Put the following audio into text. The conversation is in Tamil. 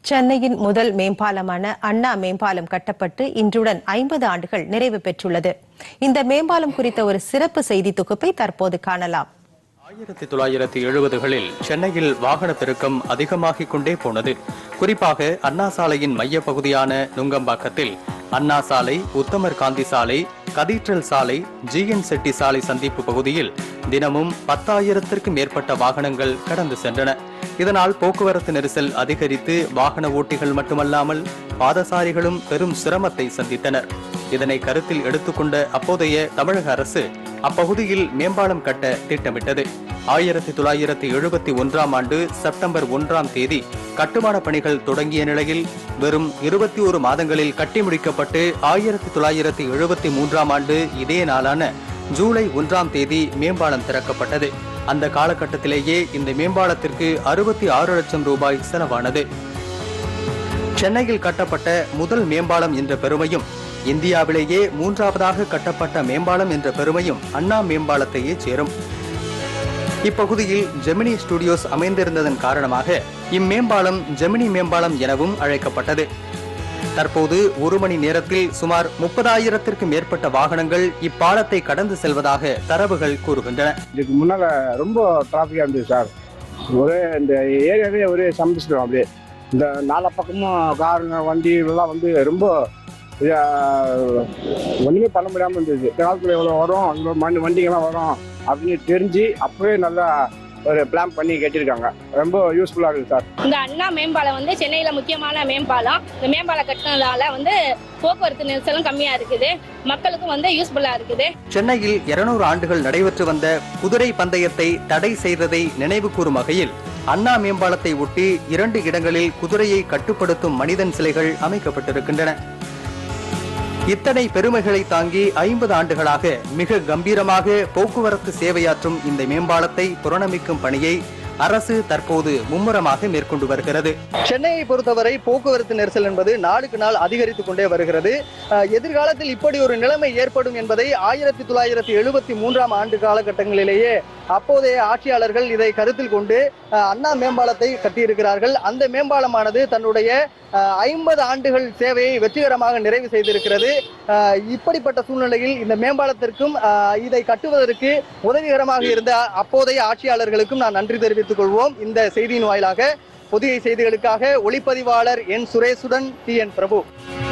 சென்னையின் முதல் மேம்பாலமான அண்ணா மேம்பாலம் கட்டப்பட்டு இன்றுடன் ஐம்பது ஆண்டுகள் நிறைவு பெற்றுள்ளது இந்த மேம்பாலம் குறித்த ஒரு சிறப்பு செய்தி தொகுப்பை தற்போது காணலாம் ஆயிரத்தி தொள்ளாயிரத்தி எழுபதுகளில் சென்னையில் வாகன பெருக்கம் அதிகமாகிக் கொண்டே போனது குறிப்பாக அண்ணா சாலையின் மைய பகுதியான நுங்கம்பாக்கத்தில் அண்ணா சாலை உத்தமர் காந்தி சாலை கதீட்ரல் சாலை ஜிஎன் செட்டி சாலை சந்திப்பு பகுதியில் தினமும் பத்தாயிரத்திற்கும் மேற்பட்ட வாகனங்கள் கடந்து சென்றன இதனால் போக்குவரத்து நெரிசல் அதிகரித்து வாகன ஓட்டிகள் மட்டுமல்லாமல் பாதசாரிகளும் பெரும் சிரமத்தை சந்தித்தனர் இதனை கருத்தில் எடுத்துக்கொண்ட அப்போதைய தமிழக அரசு அப்பகுதியில் மேம்பாலம் கட்ட திட்டமிட்டது ஆயிரத்தி தொள்ளாயிரத்தி எழுபத்தி ஒன்றாம் ஆண்டு செப்டம்பர் ஒன்றாம் தேதி கட்டுமான பணிகள் தொடங்கிய நிலையில் வெறும் இருபத்தி ஒரு மாதங்களில் கட்டி முடிக்கப்பட்டு ஆயிரத்தி தொள்ளாயிரத்தி எழுபத்தி மூன்றாம் ஆண்டு இதே நாளான ஜூலை ஒன்றாம் தேதி மேம்பாலம் திறக்கப்பட்டது அந்த காலகட்டத்திலேயே இந்த மேம்பாலத்திற்கு அறுபத்தி ஆறு லட்சம் ரூபாய் செலவானது சென்னையில் கட்டப்பட்ட முதல் மேம்பாலம் என்ற பெருமையும் இந்தியாவிலேயே மூன்றாவதாக கட்டப்பட்ட மேம்பாலம் என்ற பெருமையும் அண்ணா மேம்பாலத்தையே சேரும் இப்பகுதியில் ஜெமினி ஸ்டுடியோஸ் அமைந்திருந்ததன் காரணமாக இம்மேம்பாலம் ஜெமினி மேம்பாலம் எனவும் அழைக்கப்பட்டது தற்போது ஒரு மணி நேரத்தில் சுமார் முப்பதாயிரத்திற்கும் மேற்பட்ட வாகனங்கள் இப்பாலத்தை கடந்து செல்வதாக தரவுகள் கூறுகின்றன இதுக்கு முன்னால ரொம்ப டிராஃபிக்காக இருந்தது சார் ஒரே இந்த ஏரியாவே ஒரே சமைச்சிட்டோம் அப்படியே இந்த நாலா பக்கமும் காருங்க வண்டி இதெல்லாம் வந்து ரொம்ப இதா, ஒண்ணுமே பண்ண முடியாமல் இருந்தது காலத்தில் எவ்வளோ வரும் இவ்வளோ மண் வண்டிங்கெல்லாம் வரும் அப்படின்னு தெரிஞ்சு அப்பவே நல்லா ஒரு பிளான் பண்ணி கட்டியிருக்காங்க ரொம்ப யூஸ்ஃபுல்லாக இருக்குது சார் இந்த அண்ணா மேம்பாலம் வந்து சென்னையில முக்கியமான மேம்பாலம் இந்த மேம்பாலம் கட்டினதால வந்து போக்குவரத்து நெரிசலும் கம்மியா இருக்குது மக்களுக்கும் வந்து யூஸ்ஃபுல்லா இருக்குது சென்னையில் 200 ஆண்டுகள் நடைபெற்று வந்த குதிரை பந்தயத்தை தடை செய்ததை நினைவு கூறும் வகையில் அண்ணா மேம்பாலத்தை ஒட்டி இரண்டு இடங்களில் குதிரையை கட்டுப்படுத்தும் மனிதன் சிலைகள் அமைக்கப்பட்டிருக்கின்றன இத்தனை பெருமைகளை தாங்கி ஐம்பது ஆண்டுகளாக மிக கம்பீரமாக போக்குவரத்து சேவையாற்றும் இந்த மேம்பாலத்தை புறணமிக்கும் பணியை அரசு தற்போது மும்முரமாக மேற்கொண்டு வருகிறது சென்னையை பொறுத்தவரை போக்குவரத்து நெரிசல் என்பது நாளுக்கு நாள் அதிகரித்துக் கொண்டே வருகிறது அஹ், எதிர்காலத்தில் இப்படி ஒரு நிலைமை ஏற்படும் என்பதை ஆயிரத்தி தொள்ளாயிரத்தி எழுபத்தி மூன்றாம் ஆண்டு காலகட்டங்களிலேயே அப்போதைய ஆட்சியாளர்கள் இதை கருத்தில் கொண்டு அஹ், அண்ணா மேம்பாலத்தை கட்டியிருக்கிறார்கள் அந்த மேம்பாலமானது தன்னுடைய ஐம்பது ஆண்டுகள் சேவையை வெற்றிகரமாக நிறைவு செய்திருக்கிறது அஹ், இப்படிப்பட்ட சூழ்நிலையில் இந்த மேம்பாலத்திற்கும் அஹ், இதை கட்டுவதற்கு உதவிகரமாக இருந்த அப்போதைய ஆட்சியாளர்களுக்கும் நான் நன்றி தெரிவித்துக் கொள்வோம் இந்த செய்தியின் வாயிலாக புதிய செய்திகளுக்காக ஒளிப்பதிவாளர் என் சுரேஷுடன் டி என் பிரபு